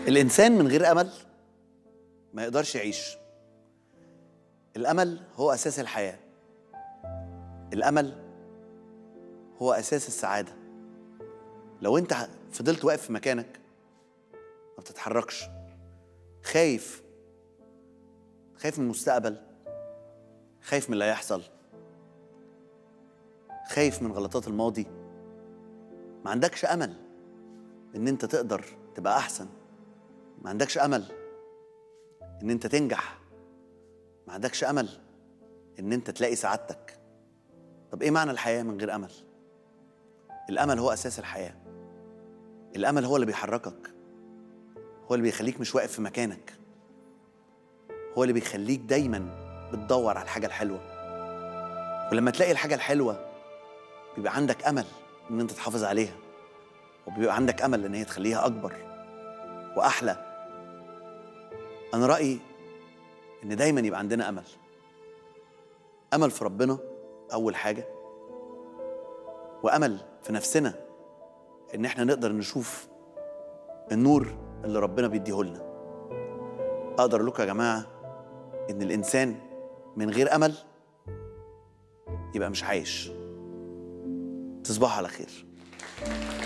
الإنسان من غير أمل ما يقدرش يعيش الأمل هو أساس الحياة الأمل هو أساس السعادة لو أنت فضلت واقف في مكانك ما بتتحركش خايف خايف من المستقبل خايف من اللي هيحصل خايف من غلطات الماضي ما عندكش امل ان انت تقدر تبقى احسن ما عندكش امل ان انت تنجح ما عندكش امل ان انت تلاقي سعادتك طب ايه معنى الحياه من غير امل الامل هو اساس الحياه الامل هو اللي بيحركك هو اللي بيخليك مش واقف في مكانك هو اللي بيخليك دايما بتدور على الحاجه الحلوه ولما تلاقي الحاجه الحلوه بيبقى عندك امل ان انت تحافظ عليها وبيبقى عندك امل ان هي تخليها اكبر واحلى انا رايي ان دايما يبقى عندنا امل امل في ربنا اول حاجه وامل في نفسنا ان احنا نقدر نشوف النور اللي ربنا بيديه لنا اقدر لكم يا جماعه ان الانسان من غير امل يبقى مش عايش تصبحوا على خير